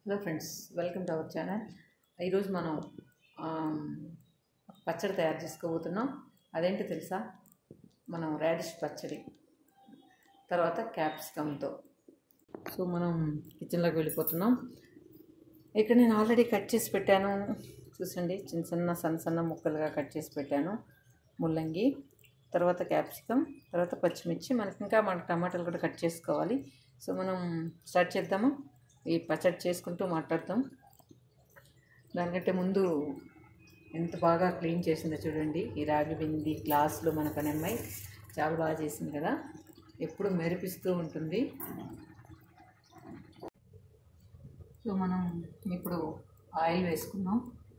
hello friends welcome to our channel ఈరోజు మనం ఆమ్, పచ్చడి తయారు చేసుకోబోతున్నాం అదేంటి తెలుసా మనం రాడిష్ పచ్చడి తర్వాత క్యాప్సికమ్తో సో మనం కిచెన్లోకి వెళ్ళిపోతున్నాం ఇక్కడ నేను ఆల్రెడీ కట్ చేసి పెట్టాను చూసండి చిన్న చిన్న సన్న సన్న ముక్కలుగా కట్ చేసి పెట్టాను ముల్లంగి తర్వాత క్యాప్సికమ్ తర్వాత పచ్చిమిర్చి మనకి ఇంకా మనకి టమాటాలు కూడా కట్ చేసుకోవాలి సో మనం స్టార్ట్ చేద్దామా ఈ పచ్చడి చేసుకుంటూ మాట్లాడతాం దానికంటే ముందు ఎంత బాగా క్లీన్ చేసిందో చూడండి ఈ రాగి బింది గ్లాసులో మన పని అమ్మాయి చాలా బాగా చేసింది కదా ఎప్పుడు మెరిపిస్తూ ఉంటుంది సో మనం ఇప్పుడు ఆయిల్ వేసుకుందాం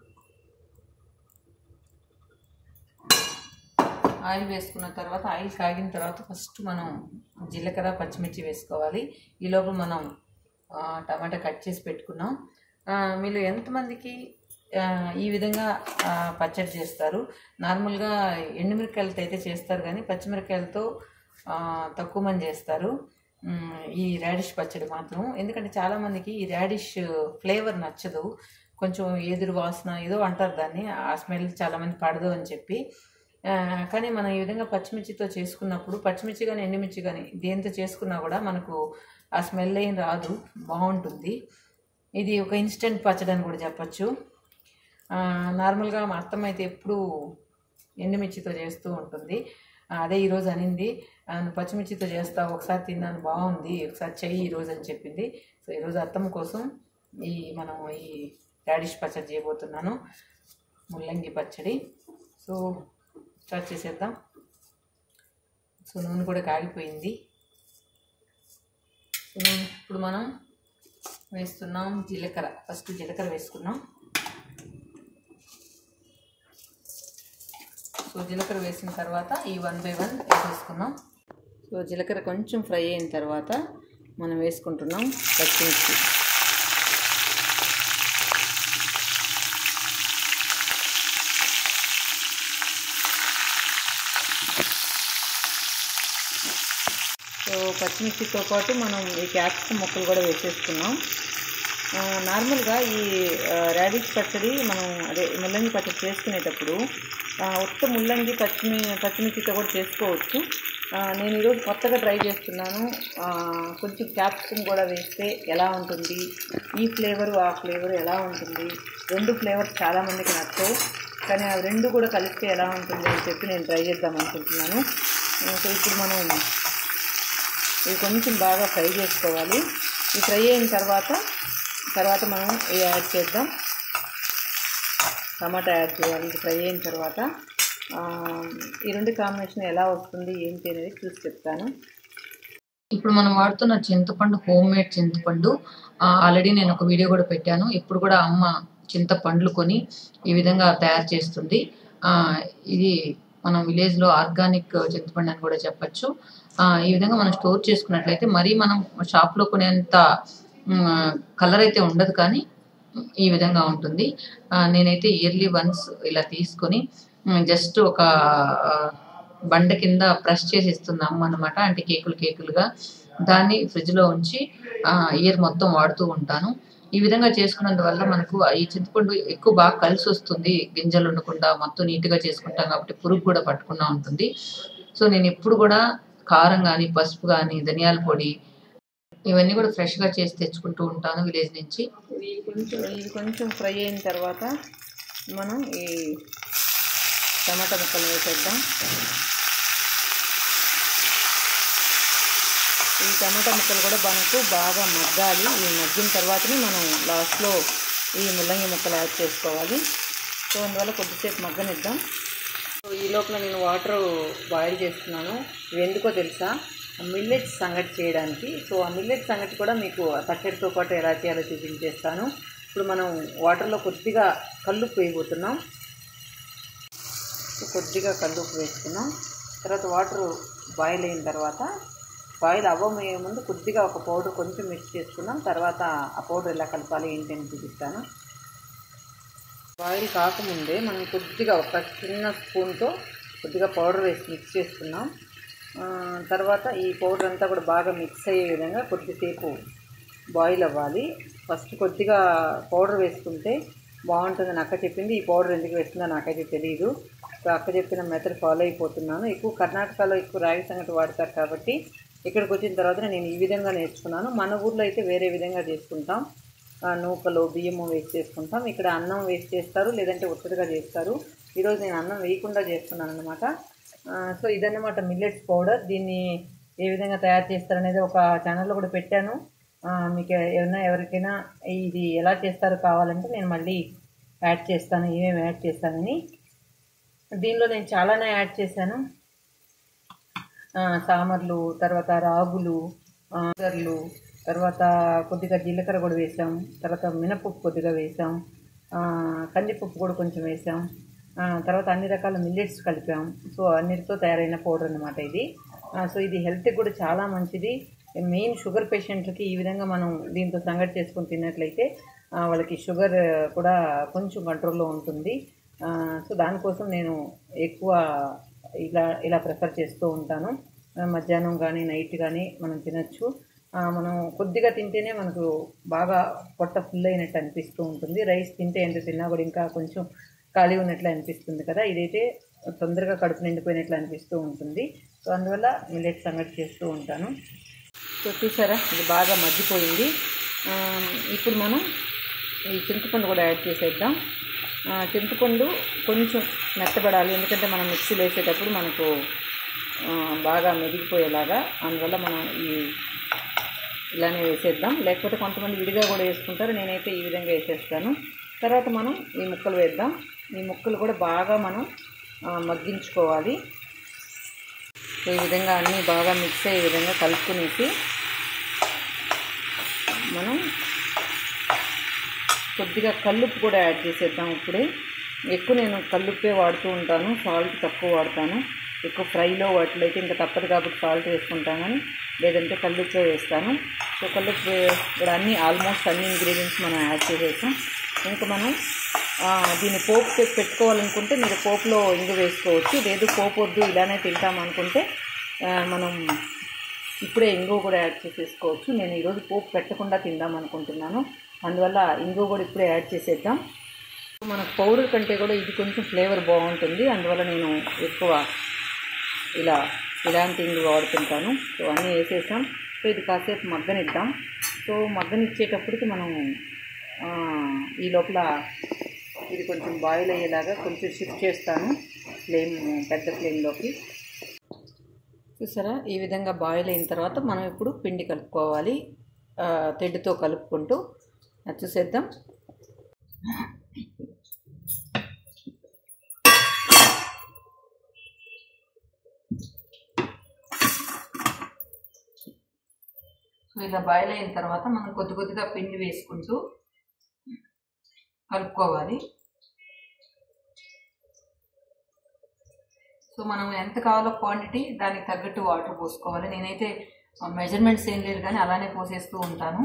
ఆయిల్ వేసుకున్న తర్వాత ఆయిల్ కాగిన తర్వాత ఫస్ట్ మనం జీలకర్ర పచ్చిమిర్చి వేసుకోవాలి ఈ లోపల మనం ఆ, టమాటా కట్ చేసి పెట్టుకున్నాం ఆ, మీరు ఎంతమందికి ఆ, ఈ విధంగా ఆ, పచ్చడి చేస్తారు నార్మల్గా ఎండుమిరకాయలతో అయితే చేస్తారు కానీ పచ్చిమిరకాయలతో ఆ, తక్కువ మంది చేస్తారు మ్, ఈ రాడిష్ పచ్చడి మాత్రం ఎందుకంటే చాలామందికి ఈ రాడిష్ ఫ్లేవర్ నచ్చదు కొంచెం ఎదురు వాసన ఏదో అంటారు దాన్ని ఆ స్మెల్ చాలామంది పడదు అని చెప్పి ఆ, కానీ మనం ఈ విధంగా పచ్చిమిర్చితో చేసుకున్నప్పుడు పచ్చిమిర్చి కానీ ఎండుమిర్చి కానీ దేంతో చేసుకున్నా కూడా మనకు ఆ స్మెల్ ఏం రాదు బాగుంటుంది ఇది ఒక ఇన్స్టెంట్ పచ్చడి అని కూడా చెప్పచ్చు ఆ, నార్మల్గా మా అత్తమ్మ అయితే ఎప్పుడు ఎండుమిర్చితో చేస్తూ ఉంటుంది ఆ, అదే ఈరోజు అనింది ఆ, నువ్వు పచ్చిమిర్చితో చేస్తావు ఒకసారి తిన్నాను బాగుంది ఒకసారి చెయ్యి ఈరోజు అని చెప్పింది సో ఈరోజు అత్తమ్మ కోసం ఈ మనం ఈ రాడిష్ పచ్చడి చేయబోతున్నాను ముల్లంగి పచ్చడి సో స్టార్ట్ చేసేద్దాం సో నూనె కూడా కాగిపోయింది సో ఇప్పుడు మనం వేస్తున్నాం జీలకర్ర ఫస్ట్ జీలకర్ర వేసుకున్నాం సో జీలకర్ర వేసిన తర్వాత ఈ వన్ బై వన్ వేసేసుకున్నాం సో జీలకర్ర కొంచెం ఫ్రై అయిన తర్వాత మనం వేసుకుంటున్నాం పచ్చిమిర్చి సో పచ్చిమిర్చితో పాటు మనం ఈ క్యాప్సికం ముక్కలు కూడా వేసేసుకున్నాం ఆ, నార్మల్గా ఈ ఆ, రాడిష్ పచ్చడి మనం అదే ముల్లంగి పచ్చడి చేసుకునేటప్పుడు ఆ, ఉత్త ముల్లంగి పచ్చిమి పచ్చిమిర్చితో కూడా చేసుకోవచ్చు ఆ, నేను ఈరోజు కొత్తగా ట్రై చేస్తున్నాను ఆ, కొంచెం క్యాప్సికం కూడా వేస్తే ఎలా ఉంటుంది ఈ ఫ్లేవర్ ఆ ఫ్లేవర్ ఎలా ఉంటుంది రెండు ఫ్లేవర్స్ చాలామందికి నచ్చవు కానీ అవి రెండు కూడా కలిస్తే ఎలా ఉంటుంది అని చెప్పి నేను ట్రై చేద్దాం అనుకుంటున్నాను ఆ, సో ఇప్పుడు మనం ఇవి కొంచెం బాగా ఫ్రై చేసుకోవాలి ఈ ఫ్రై అయిన తర్వాత తర్వాత మనం ఇవి యాడ్ చేద్దాం టమాటా యాడ్ చేయాలి ఇది ఫ్రై అయిన తర్వాత ఆ, ఈ రెండు కాంబినేషన్ ఎలా వస్తుంది ఏంటి అనేది చూసి చెప్తాను ఇప్పుడు మనం వాడుతున్న చింతపండు హోమ్ మేడ్ చింతపండు ఆల్రెడీ నేను ఒక వీడియో కూడా పెట్టాను ఇప్పుడు కూడా అమ్మ చింతపండ్లు కొని ఈ విధంగా తయారు చేస్తుంది ఆ, ఇది మనం విలేజ్లో ఆర్గానిక్ చింతపండు అని కూడా చెప్పచ్చు ఆ, ఈ విధంగా మనం స్టోర్ చేసుకున్నట్లయితే మరీ మనం షాప్లో కొనేంత కలర్ అయితే ఉండదు కానీ ఈ విధంగా ఉంటుంది ఆ, నేనైతే ఇయర్లీ వన్స్ ఇలా తీసుకొని జస్ట్ ఒక ఆ, బండ కింద ప్రెస్ చేసి ఇస్తుంది అమ్మ అనమాట అంటే కేకులు కేకులుగా దాన్ని ఫ్రిడ్జ్లో ఉంచి ఇయర్ మొత్తం వాడుతూ ఉంటాను ఈ విధంగా చేసుకున్నందువల్ల మనకు ఈ చింతపండు ఎక్కువ బాగా కలిసి వస్తుంది గింజలు ఉండకుండా మొత్తం నీట్గా చేసుకుంటాం కాబట్టి పురుగు కూడా పట్టకుండా ఉంటుంది సో నేను ఎప్పుడు కూడా కారం కానీ పసుపు కానీ ధనియాల పొడి ఇవన్నీ కూడా ఫ్రెష్గా చేసి తెచ్చుకుంటూ ఉంటాను విలేజ్ నుంచి ఇది కొంచెం ఇది కొంచెం ఫ్రై అయిన తర్వాత మనం ఈ టమాటా ముక్కలు వేసేద్దాం ఈ టమాటా ముక్కలు కూడా మనకు బాగా మగ్గాలి ఈ మగ్గిన తర్వాతనే మనం లాస్ట్లో ఈ ముల్లంగి ముక్కలు యాడ్ చేసుకోవాలి సో అందువల్ల కొద్దిసేపు మగ్గనిద్దాం సో ఈ లోపల నేను వాటర్ బాయిల్ చేస్తున్నాను ఇవి ఎందుకో తెలుసా మిల్లెట్స్ సంగటి చేయడానికి సో ఆ మిల్లెట్ సంగటి కూడా మీకు పచ్చడితో పాటు ఎలా చేయాలో చూపించేస్తాను ఇప్పుడు మనం వాటర్లో కొద్దిగా కల్లుప్పు వేయబోతున్నాం సో కొద్దిగా కల్లుప్పు వేసుకున్నాం తర్వాత వాటర్ బాయిల్ అయిన తర్వాత బాయిల్ అవ్వమయ్యే ముందు కొద్దిగా ఒక పౌడర్ కొంచెం మిక్స్ చేసుకున్నాం తర్వాత ఆ పౌడర్ ఎలా కలపాలి ఏంటి అని చూపిస్తాను బాయిల్ కాకముందే మనం కొద్దిగా ఒక చిన్న స్పూన్తో కొద్దిగా పౌడర్ వేసి మిక్స్ చేసుకున్నాం ఆ, తర్వాత ఈ పౌడర్ అంతా కూడా బాగా మిక్స్ అయ్యే విధంగా కొద్దిసేపు బాయిల్ అవ్వాలి ఫస్ట్ కొద్దిగా పౌడర్ వేసుకుంటే బాగుంటుందని అక్క చెప్పింది ఈ పౌడర్ ఎందుకు వేస్తుందో నాకైతే తెలియదు సో అక్క చెప్పిన మెథడ్ ఫాలో అయిపోతున్నాను ఎక్కువ కర్ణాటకలో ఎక్కువ రాగి సంగటి వాడతారు కాబట్టి ఇక్కడికి వచ్చిన తర్వాత నేను ఈ విధంగా నేర్చుకున్నాను మన ఊర్లో అయితే వేరే విధంగా చేసుకుంటాం ఆ, నూకలు బియ్యము వేసి చేసుకుంటాం ఇక్కడ అన్నం వేసి చేస్తారు లేదంటే ఒత్తిడిగా చేస్తారు ఈరోజు నేను అన్నం వేయకుండా చేస్తున్నాను అనమాట సో ఇదన్నమాట మిల్లెట్స్ పౌడర్ దీన్ని ఏ విధంగా తయారు చేస్తారనేది ఒక ఛానల్లో కూడా పెట్టాను ఆ, మీకు ఏమైనా ఎవరికైనా ఇది ఎలా చేస్తారో కావాలంటే నేను మళ్ళీ యాడ్ చేస్తాను ఏమేమి యాడ్ చేస్తానని దీనిలో నేను చాలానే యాడ్ చేశాను ఆ, సామర్లు తర్వాత రాగులు ఆ, గర్లు తర్వాత కొద్దిగా జీలకర్ర కూడా వేసాం తర్వాత మినపప్పు కొద్దిగా వేసాం ఆ, కందిపప్పు కూడా కొంచెం వేసాం ఆ, తర్వాత అన్ని రకాల మిల్లెట్స్ కలిపాం సో అన్నిటితో తయారైన పౌడర్ అనమాట ఇది ఆ, సో ఇది హెల్త్కి కూడా చాలా మంచిది మెయిన్ షుగర్ పేషెంట్లకి ఈ విధంగా మనం దీంతో సంగటి చేసుకొని తిన్నట్లయితే ఆ, వాళ్ళకి షుగర్ కూడా కొంచెం కంట్రోల్లో ఉంటుంది ఆ, సో దానికోసం నేను ఎక్కువ ఇలా ఇలా ప్రిఫర్ చేస్తూ ఉంటాను ఆ, మధ్యాహ్నం కానీ నైట్ కానీ మనం తినచ్చు ఆ, మనం కొద్దిగా తింటేనే మనకు బాగా పొట్ట ఫుల్ అయినట్టు అనిపిస్తూ ఉంటుంది రైస్ తింటే ఎంత తిన్నా కూడా ఇంకా కొంచెం ఖాళీ ఉన్నట్లు అనిపిస్తుంది కదా ఇదైతే తొందరగా కడుపు నిండిపోయినట్లు అనిపిస్తూ ఉంటుంది సో అందువల్ల మిల్లెట్ సంగటి చేస్తూ ఉంటాను సో చూసారా ఇది బాగా మగ్గిపోయింది ఆ, ఇప్పుడు మనం ఈ చింతపండు కూడా యాడ్ చేసేద్దాం ఆ, చింతపండు కొంచెం మెత్తబడాలి ఎందుకంటే మనం మిక్సీలో వేసేటప్పుడు మనకు ఆ, బాగా మెదిగిపోయేలాగా అందువల్ల మనం ఈ ఇలానే వేసేద్దాం లేకపోతే కొంతమంది విడిగా కూడా వేసుకుంటారు నేనైతే ఈ విధంగా వేసేస్తాను తర్వాత మనం ఈ ముక్కలు వేద్దాం ఈ ముక్కలు కూడా బాగా మనం ఆ, మగ్గించుకోవాలి సో ఈ విధంగా అన్నీ బాగా మిక్స్ అయ్యే విధంగా కలుపుకునేసి మనం కొద్దిగా కల్లుప్పు కూడా యాడ్ చేసేద్దాం ఇప్పుడే ఎక్కువ నేను కల్లుప్పే వాడుతూ ఉంటాను సాల్ట్ తక్కువ వాడతాను ఎక్కువ ఫ్రైలో వాటిలో అయితే ఇంకా తప్పదు కాబట్టి సాల్ట్ వేసుకుంటాను కానీ లేదంటే కల్లుప్పే వేస్తాను సో కల్లుప్పు ఇక్కడ అన్ని ఆల్మోస్ట్ అన్ని ఇంగ్రీడియంట్స్ మనం యాడ్ చేసేసాం ఇంకా మనం ఆ, దీన్ని పోపు చేసి పెట్టుకోవాలనుకుంటే మీరు పోపులో ఇంగు వేసుకోవచ్చు లేదు పోపు వద్దు ఇలానే తింటాం అనుకుంటే ఆ, మనం ఇప్పుడే ఇంగువ కూడా యాడ్ చేసేసుకోవచ్చు నేను ఈరోజు పోపు పెట్టకుండా తిందాం అనుకుంటున్నాను అందువల్ల ఇంగువ కూడా ఇప్పుడే యాడ్ చేసేద్దాం మనకు పౌడర్ కంటే కూడా ఇది కొంచెం ఫ్లేవర్ బాగుంటుంది అందువల్ల నేను ఎక్కువ ఇలా ఇలాంటి ఇంగువ వాడుతుంటాను సో అన్నీ వేసేసాం సో ఇది కాసేపు మగ్గనిద్దాం సో మగ్గనిచ్చేటప్పటికి మనం ఆ, ఈ లోపల ఇది కొంచెం బాయిల్ అయ్యేలాగా కొంచెం షిఫ్ట్ చేస్తాను ఫ్లేమ్ పెద్ద ఫ్లేమ్లోకి చూసారా ఈ విధంగా బాయిల్ అయిన తర్వాత మనం ఇప్పుడు పిండి కలుపుకోవాలి ఆ, తెడ్డుతో కలుపుకుంటూ అది చూసేద్దాం సో ఇలా బాయిల్ అయిన తర్వాత మనం కొద్ది కొద్దిగా పిండి వేసుకుంటూ కలుపుకోవాలి సో మనం ఎంత కావాలో క్వాంటిటీ దానికి తగ్గట్టు వాటర్ పోసుకోవాలి నేనైతే మెజర్మెంట్స్ ఏం లేదు కానీ అలానే పోసేస్తూ ఉంటాను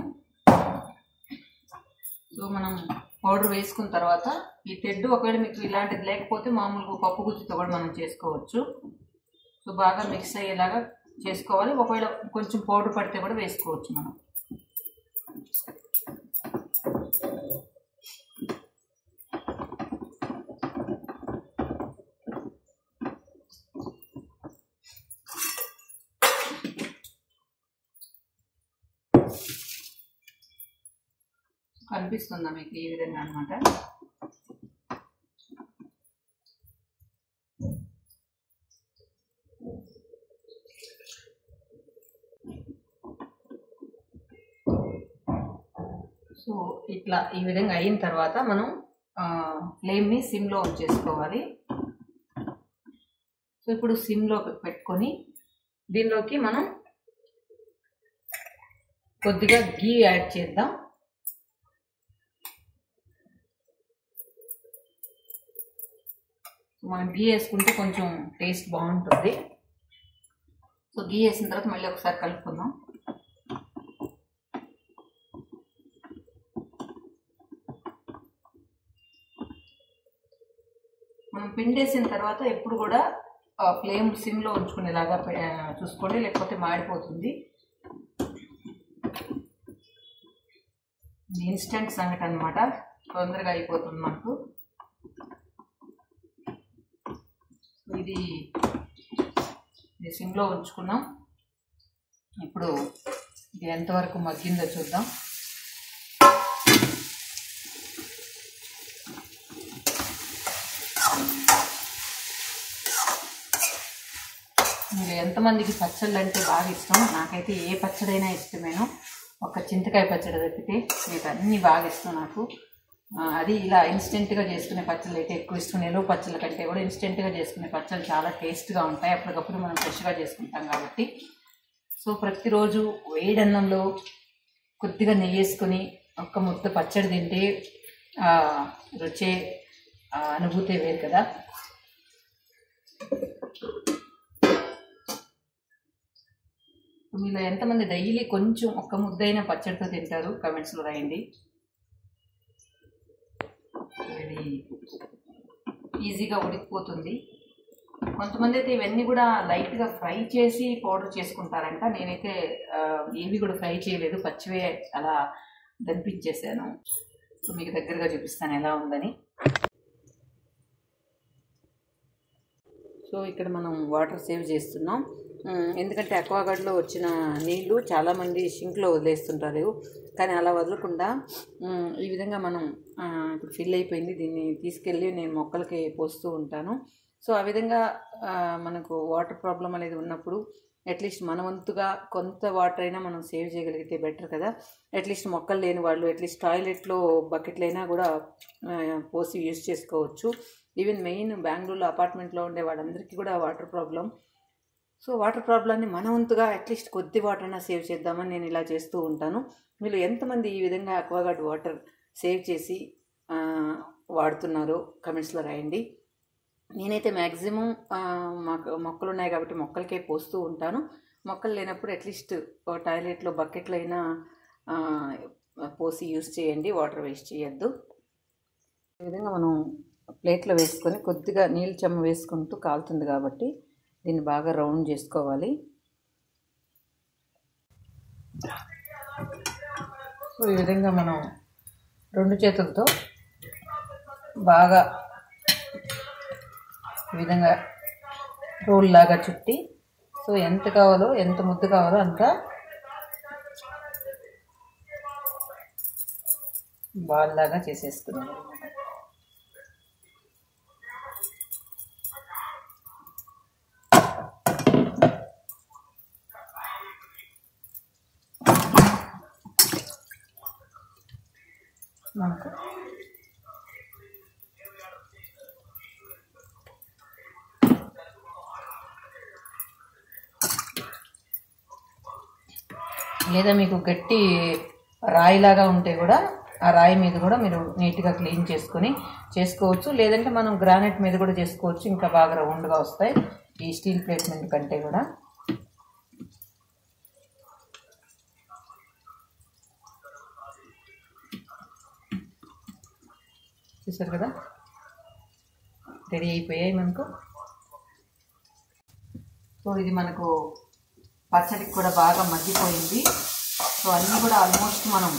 సో మనం పౌడర్ వేసుకున్న తర్వాత ఈ తెడ్డు ఒకవేళ మీకు ఇలాంటిది లేకపోతే మామూలుగా పప్పు గుత్తితో కూడా మనం చేసుకోవచ్చు సో బాగా మిక్స్ అయ్యేలాగా చేసుకోవాలి ఒకవేళ కొంచెం పౌడర్ పడితే కూడా వేసుకోవచ్చు మనం కనిపిస్తుందా మీకు ఈ విధంగా అనమాట సో ఇట్లా ఈ విధంగా అయిన తర్వాత మనం ఫ్లేమ్ని సిమ్లో ఉంచేసుకోవాలి సో ఇప్పుడు సిమ్లో పెట్టుకొని దీనిలోకి మనం కొద్దిగా గీ యాడ్ చేద్దాం మనం గీ వేసుకుంటే కొంచెం టేస్ట్ బాగుంటుంది సో గీ వేసిన తర్వాత మళ్ళీ ఒకసారి కలుపుకుందాం మనం పిండేసిన తర్వాత ఎప్పుడు కూడా ఫ్లేమ్ సిమ్లో ఉంచుకునేలాగా పె- ఆ, చూసుకోండి లేకపోతే మాడిపోతుంది ఇది ఇన్స్టెంట్ సంగటి అనమాట తొందరగా అయిపోతుంది మనకు ఇది ఇది సిమ్లో ఉంచుకున్నాం ఇప్పుడు ఇది ఎంతవరకు మగ్గిందో చూద్దాం మీరు ఎంతమందికి పచ్చళ్ళు అంటే బాగా ఇష్టం నాకైతే ఏ పచ్చడైనా ఇష్టమేను ఒక చింతకాయ పచ్చడి తప్పితే మీకు అన్నీ బాగా ఇష్టం నాకు ఆ, అది ఇలా ఇన్స్టెంట్గా చేసుకునే పచ్చళ్ళు అయితే ఎక్కువ ఇష్టం నిలువ పచ్చళ్ళ కంటే కూడా ఇన్స్టెంట్గా చేసుకునే పచ్చళ్ళు చాలా టేస్ట్గా ఉంటాయి అప్పటికప్పుడు మనం ఫ్రెష్గా చేసుకుంటాం కాబట్టి సో ప్రతిరోజు వేడన్నంలో కొద్దిగా నెయ్యి వేసుకొని ఒక్క ముద్ద పచ్చడి తింటే ఆ, రుచే ఆ, అనుభూతే వేరు కదా మీలో ఎంతమంది డైలీ కొంచెం ఒక్క ముద్దైన పచ్చడితో తింటారు కమెంట్స్లో రాయండి ఇది ఈజీగా ఉడికిపోతుంది కొంతమంది అయితే ఇవన్నీ కూడా లైట్గా ఫ్రై చేసి పౌడర్ చేసుకుంటారంట నేనైతే ఆ, ఏవి కూడా ఫ్రై చేయలేదు పచ్చివే అలా దంపించేసాను సో మీకు దగ్గరగా చూపిస్తాను ఎలా ఉందని సో ఇక్కడ మనం వాటర్ సేవ్ చేస్తున్నాం ఉమ్, ఎందుకంటే అక్వాగార్డ్లో వచ్చిన నీళ్లు చాలామంది షింక్లో వదిలేస్తుంటారు కానీ అలా వదలకుండా ఉమ్, ఈ విధంగా మనం ఆ, ఇప్పుడు ఫిల్ అయిపోయింది దీన్ని తీసుకెళ్ళి నేను మొక్కలకి పోస్తూ ఉంటాను సో ఆ విధంగా ఆ, మనకు వాటర్ ప్రాబ్లం అనేది ఉన్నప్పుడు అట్లీస్ట్ మన వంతుగా కొంత వాటర్ అయినా మనం సేవ్ చేయగలిగితే బెటర్ కదా అట్లీస్ట్ మొక్కలు లేని వాళ్ళు అట్లీస్ట్ టాయిలెట్లో బకెట్లు అయినా కూడా ఆ, పోసి యూజ్ చేసుకోవచ్చు ఈవెన్ మెయిన్ బెంగళూరులో అపార్ట్మెంట్లో ఉండే వాళ్ళందరికీ కూడా వాటర్ ప్రాబ్లం సో వాటర్ ప్రాబ్లమ్ని మన వంతుగా అట్లీస్ట్ కొద్ది వాటర్ అయినా సేవ్ చేద్దామని నేను ఇలా చేస్తూ ఉంటాను మీరు ఎంతమంది ఈ విధంగా అక్వాగార్డ్ వాటర్ సేవ్ చేసి ఆ, వాడుతున్నారో కమెంట్స్లో రాయండి నేనైతే మ్యాక్సిమం మాకు మొక్కలు ఉన్నాయి కాబట్టి మొక్కలకే పోస్తూ ఉంటాను మొక్కలు లేనప్పుడు అట్లీస్ట్ టాయిలెట్లో బకెట్లు అయినా ఆ, పోసి యూస్ చేయండి వాటర్ వేస్ట్ చేయొద్దు ఈ విధంగా మనం ప్లేట్లో వేసుకొని కొద్దిగా నీళ్ళు చెమ్మ వేసుకుంటూ కాలుతుంది కాబట్టి దీన్ని బాగా రౌండ్ చేసుకోవాలి సో ఈ విధంగా మనం రెండు చేతులతో బాగా ఈ విధంగా రోల్ లాగా చుట్టి సో ఎంత కావాలో ఎంత ముద్దు కావాలో అంత బాల్ లాగా చేసేసుకున్నాం మనకు లేదా మీకు గట్టి రాయిలాగా ఉంటే కూడా ఆ రాయి మీద కూడా మీరు నీట్గా క్లీన్ చేసుకొని చేసుకోవచ్చు లేదంటే మనం గ్రానైట్ మీద కూడా చేసుకోవచ్చు ఇంకా బాగా రౌండ్గా వస్తాయి ఈ స్టీల్ ప్లేట్ మీద కంటే కూడా చూసారు కదా రెడీ అయిపోయాయి మనకు సో ఇది మనకు పచ్చడికి కూడా బాగా మగ్గిపోయింది సో అన్నీ కూడా ఆల్మోస్ట్ మనం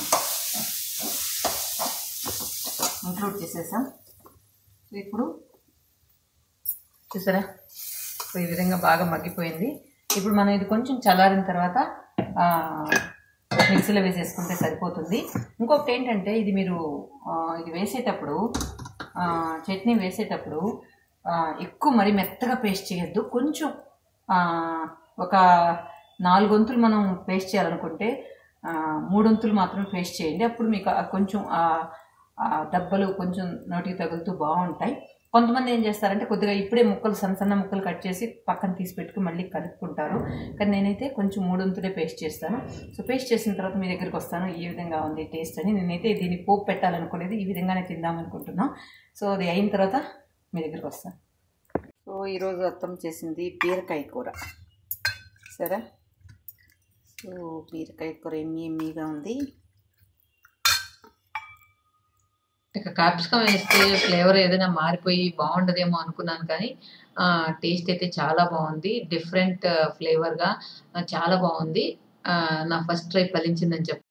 ఇంక్లూడ్ చేసేసాం సో ఇప్పుడు చూసారా సో ఈ విధంగా బాగా మగ్గిపోయింది ఇప్పుడు మనం ఇది కొంచెం చల్లారిన తర్వాత ఆ, మిక్సీలో వేసేసుకుంటే సరిపోతుంది ఇంకొకటి ఏంటంటే ఇది మీరు ఆ, ఇది వేసేటప్పుడు ఆ, చట్నీ వేసేటప్పుడు ఆ, ఎక్కువ మరి మెత్తగా పేస్ట్ చేయొద్దు కొంచెం ఆ, ఒక నాలుగొంతులు మనం పేస్ట్ చేయాలనుకుంటే ఆ, మూడొంతులు మాత్రం పేస్ట్ చేయండి అప్పుడు మీకు ఆ కొంచెం ఆ ఆ దెబ్బలు కొంచెం నోటికి తగులుతూ బాగుంటాయి కొంతమంది ఏం చేస్తారంటే కొద్దిగా ఇప్పుడే ముక్కలు సన్న సన్న ముక్కలు కట్ చేసి పక్కన తీసి పెట్టుకుని మళ్ళీ కలుపుకుంటారు కానీ నేనైతే కొంచెం మూడొంతులే పేస్ట్ చేస్తాను సో పేస్ట్ చేసిన తర్వాత మీ దగ్గరికి వస్తాను ఈ విధంగా ఉంది టేస్ట్ అని నేనైతే దీన్ని పోపు పెట్టాలనుకునేది ఈ విధంగానే తిందామనుకుంటున్నాం సో అది అయిన తర్వాత మీ దగ్గరికి వస్తాను సో ఈరోజు అత్తం చేసింది బీరకాయ కూర సరే సో బీరకాయ కూర ఎమ్మి ఎమ్మిగా ఉంది ఇక క్యాప్సికమ్ వేస్తే ఫ్లేవర్ ఏదైనా మారిపోయి బాగుండదేమో అనుకున్నాను కానీ టేస్ట్ అయితే చాలా బాగుంది డిఫరెంట్ ఫ్లేవర్గా చాలా బాగుంది ఆ, నా ఫస్ట్ ట్రై ఫలించిందని చెప్పాలి